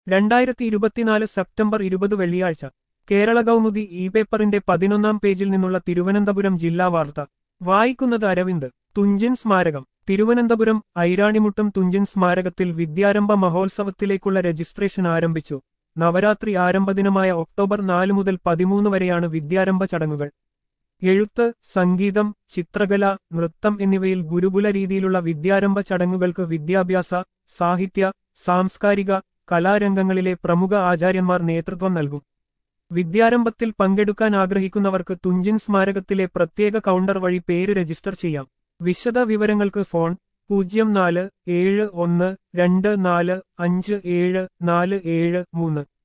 രണ്ടായിരത്തി ഇരുപത്തിനാല് സെപ്റ്റംബർ ഇരുപത് വെള്ളിയാഴ്ച കേരള കൗമുദി ഇ പേപ്പറിന്റെ പതിനൊന്നാം പേജിൽ നിന്നുള്ള തിരുവനന്തപുരം ജില്ലാ വാർത്ത വായിക്കുന്നത് അരവിന്ദ് തുഞ്ചൻ സ്മാരകം തിരുവനന്തപുരം ഐരാണിമുട്ടം തുഞ്ചൻ സ്മാരകത്തിൽ വിദ്യാരംഭ മഹോത്സവത്തിലേക്കുള്ള രജിസ്ട്രേഷൻ ആരംഭിച്ചു നവരാത്രി ആരംഭദിനമായ ഒക്ടോബർ നാല് മുതൽ പതിമൂന്ന് വരെയാണ് വിദ്യാരംഭ ചടങ്ങുകൾ എഴുത്ത് സംഗീതം ചിത്രകല നൃത്തം എന്നിവയിൽ ഗുരുകുല രീതിയിലുള്ള വിദ്യാരംഭ ചടങ്ങുകൾക്ക് വിദ്യാഭ്യാസ സാഹിത്യ സാംസ്കാരിക കലാരംഗങ്ങളിലെ പ്രമുഖ ആചാര്യന്മാർ നേതൃത്വം നൽകും വിദ്യാരംഭത്തിൽ പങ്കെടുക്കാൻ ആഗ്രഹിക്കുന്നവർക്ക് തുഞ്ചൻ സ്മാരകത്തിലെ പ്രത്യേക കൗണ്ടർ വഴി പേര് രജിസ്റ്റർ ചെയ്യാം വിശദ വിവരങ്ങൾക്ക് ഫോൺ പൂജ്യം നാല് ഏഴ് ഒന്ന് രണ്ട് നാല് അഞ്ച് ഏഴ് നാല് ഏഴ് മൂന്ന്